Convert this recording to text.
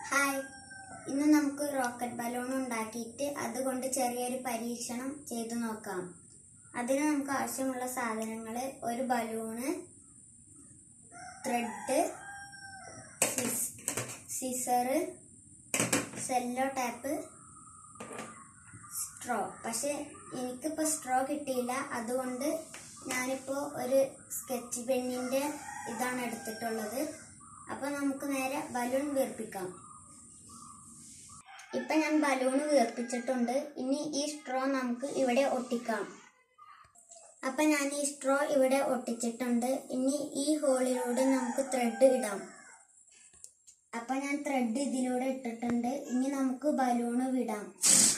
hi ഇന്ന് നമുക്ക് rocket balloon ഉണ്ടാക്കിയിട്ട് അതുകൊണ്ട് ചെറിയൊരു പരീക്ഷണം ചെയ്തു നോക്കാം അതിന് നമുക്ക് ആവശ്യമുള്ള സാധനങ്ങൾ ഒരു balloon thread scissor cello tape straw പക്ഷെ എനിക്കിപ്പോൾ സ്ട്രോ കിട്ടിയില്ല അതുകൊണ്ട് ഞാനിപ്പോൾ ഒരു സ്കെച്ച് പെന്നിൻ്റെ ഇതാണ് എടുത്തിട്ടുള്ളത് അപ്പോൾ നമുക്ക് നേരെ ബലൂൺ വീർപ്പിക്കാം ഇപ്പം ഞാൻ ബലൂൺ വീർപ്പിച്ചിട്ടുണ്ട് ഇനി ഈ സ്ട്രോ നമുക്ക് ഇവിടെ ഒട്ടിക്കാം അപ്പം ഞാൻ ഈ സ്ട്രോ ഇവിടെ ഒട്ടിച്ചിട്ടുണ്ട് ഇനി ഈ ഹോളിലൂടെ നമുക്ക് ത്രെഡ് ഇടാം അപ്പം ഞാൻ ത്രെഡ് ഇതിലൂടെ ഇട്ടിട്ടുണ്ട് ഇനി നമുക്ക് ബലൂണ് വിടാം